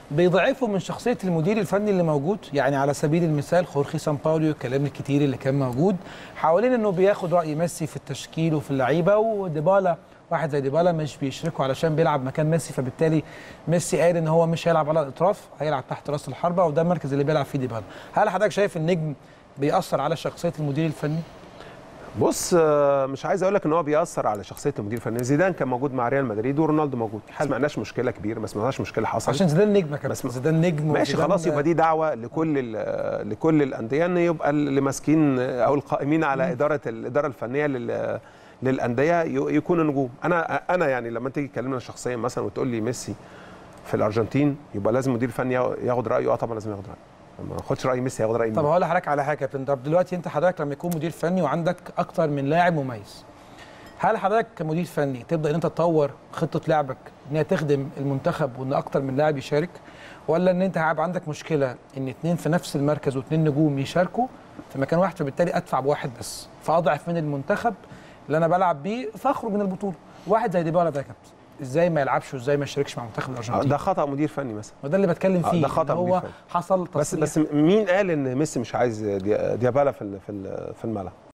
بيضعفوا من شخصيه المدير الفني اللي موجود يعني على سبيل المثال خورخي سامباوليو الكلام الكتير اللي كان موجود حوالين انه بياخد راي ميسي في التشكيل وفي اللعيبه وديبالا واحد زي ديبالا مش بيشركه علشان بيلعب مكان ميسي فبالتالي ميسي قال ان هو مش هيلعب على الاطراف هيلعب تحت راس الحربه وده المركز اللي بيلعب فيه ديبالا هل حضرتك شايف النجم بيأثر على شخصيه المدير الفني بص آه، مش عايز اقول لك ان هو بيأثر على شخصيه المدير الفني زيدان كان موجود مع ريال مدريد ورونالدو موجود ما سمعناش مشكله كبيره ما سمعناش مشكله حصلت عشان زيدان نجم يا كابتن بس- زيدان نجم ماشي وزيدان- خلاص يبقى دي دعوه لكل ال- لكل الانديه ان يبقى اللي ماسكين او القائمين على اداره الاداره الفنيه لل للانديه ي- يكونوا نجوم انا انا يعني لما انت تيجي تكلمنا شخصيا مثلا وتقول لي ميسي في الارجنتين يبقى لازم مدير فني ياخد رايه اه طبعا لازم ياخد رايه ما اخدش راي ميسي ياخد راي طب مين هقول لحضرتك على حاجه يا كابتن طب دلوقتي انت حضرتك لما يكون مدير فني وعندك اكتر من لاعب مميز هل حضرتك كمدير فني تبدا ان انت تطور خطه لعبك ان هي تخدم المنتخب وان اكتر من لاعب يشارك ولا ان انت هيبقى عندك مشكله ان اتنين في نفس المركز واتنين نجوم يشاركوا في مكان واحد فبالتالي ادفع بواحد بس فاضعف من المنتخب اللي انا بلعب بيه فاخرج من البطوله واحد زي ديبالا ده يا كابتن ازاي ما يلعبش وازاي ما يشاركش مع منتخب آه، الارجنتين ده خطا مدير فني مثلا وده اللي بتكلم آه، فيه ده خطأ إن هو مدير فني. حصل بس تصريح بس مين قال ان ميسي مش عايز دي- ديابالا في ال- في ال- في الملعب